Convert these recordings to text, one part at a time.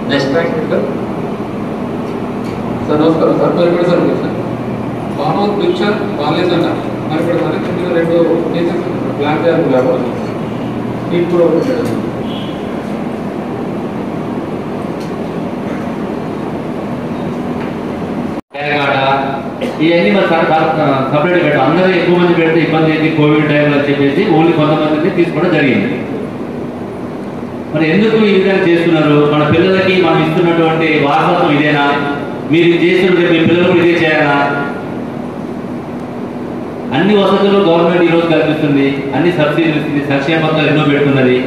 Next point sir నమస్కారం sir పరిపడి sir sir Bhanoth picture బాగాలేదన్న మరిపడి సార్ కింద రెండు కేసెస్ బ్లాక్ జాబ్ వ్యాపారం స్ట్రీట్ కూడా ఒకటి ఉంటుంది. పేరగాట ఇవన్నీ మరి సపరేట్ పెట్టాం అందరూ ఎక్కువ మంది పెడితే ఇబ్బంది ఏంటి కోవిడ్ టైంలో అని చెప్పేసి ఓన్లీ కొంతమందిని తీసుకోవడం జరిగింది మరి ఎందుకు ఈ విధంగా చేస్తున్నారు మన పిల్లలకి మనం ఇస్తున్నటువంటి వారసత్వం ఇదేనా మీరు ఇది చేస్తుంటే మీ పిల్లలు కూడా ఇదే చేయాలా అన్ని వసతులు గవర్నమెంట్ ఈ రోజు కల్పిస్తుంది అన్ని సబ్సిడీలు ఇస్తుంది సంక్షేమ పథకాలు ఎన్నో పెడుతున్నది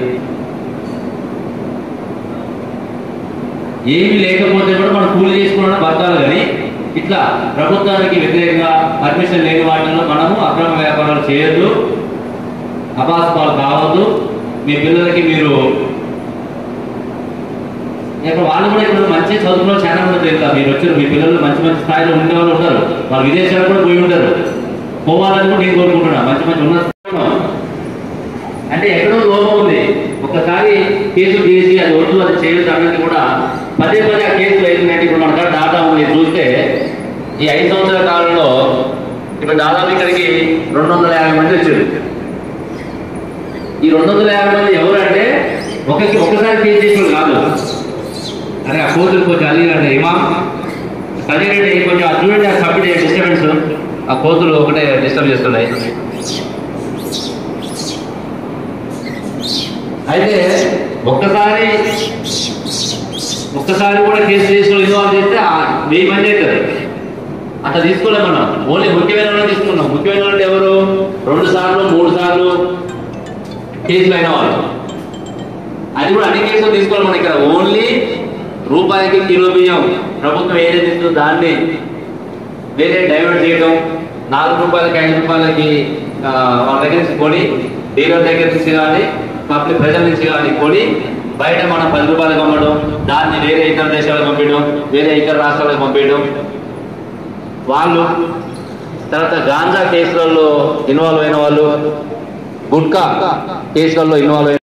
ఏమీ లేకపోతే కూడా మనం కూలి చేసుకోవడం బతకాలి కానీ ఇట్లా ప్రభుత్వానికి వ్యతిరేకంగా పర్మిషన్ లేని వాటిలో మనము అక్రమ వ్యాపారాలు చేయొద్దు అపాసపాలు కావద్దు మీ పిల్లలకి మీరు ఇక్కడ వాళ్ళు కూడా ఇప్పుడు మంచి చదువులో చాలా మంది తెలుసు మీరు వచ్చారు మీ పిల్లలు మంచి మంచి స్థాయిలో ఉండే వాళ్ళు ఉంటారు వాళ్ళు విదేశాలు కూడా పోయి ఉంటారు పోవాలని కూడా నేను కోరుకుంటున్నా మంచి మంచి ఉన్న అంటే ఎక్కడో లోపం ఉంది ఒకసారి కేసు చేసి అది వద్దు అది చేయొద్దు అన్నది కూడా పదే పదే ఆ కేసులు అవుతున్నాయంటే ఇప్పుడు మన కాడ డాటా ఉంది చూస్తే ఈ ఐదు సంవత్సరాల కాలంలో ఇప్పుడు దాదాపు ఇక్కడికి రెండు వందల యాభై మంది వచ్చారు ఈ రెండు వందల యాభై మంది ఎవరు అంటే ఒకరికి ఒక్కసారి కేసు చేసిన కాదు అరే ఆ కోతులు కొంచెం అది అంటే ఇమాం చదివేంటి కొంచెం అది చూడండి ఆ సబ్మిట్ డిస్టర్బెన్స్ ఆ కోతులు ఒకటే డిస్టర్బ్ చేస్తున్నాయి అయితే ఒక్కసారి ఒక్కసారి కూడా కేసు కేసులో ఇన్వాల్వ్ చేస్తే ఆ వెయ్యి మంది అవుతారు అట్లా తీసుకోలేం మనం ఓన్లీ ముఖ్యమైన వాళ్ళని తీసుకున్నాం ముఖ్యమైన వాళ్ళు ఎవరు రెండు సార్లు మూడు సార్లు కేసులు అయిన వాళ్ళు అది కూడా అన్ని కేసులు తీసుకోవాలి మనం ఇక్కడ ఓన్లీ రూపాయికి కిలో బియ్యం ప్రభుత్వం ఏదైతే ఇస్తుందో దాన్ని వేరే డైవర్ట్ చేయడం నాలుగు రూపాయలకి ఐదు రూపాయలకి ఆ, వాళ్ళ దగ్గర నుంచి కొని డీలర్ దగ్గర నుంచి కానీ పబ్లిక్ ప్రజల నుంచి కానీ కొని బయట మనం పది రూపాయలకు అమ్మడం దాన్ని వేరే ఇతర దేశాలకు పంపించడం వేరే ఇతర రాష్ట్రాలకు పంపించడం వాళ్ళు తర్వాత గాంజా కేసులలో ఇన్వాల్వ్ అయిన వాళ్ళు గుట్కా కేసులలో ఇన్వాల్వ్ అయిన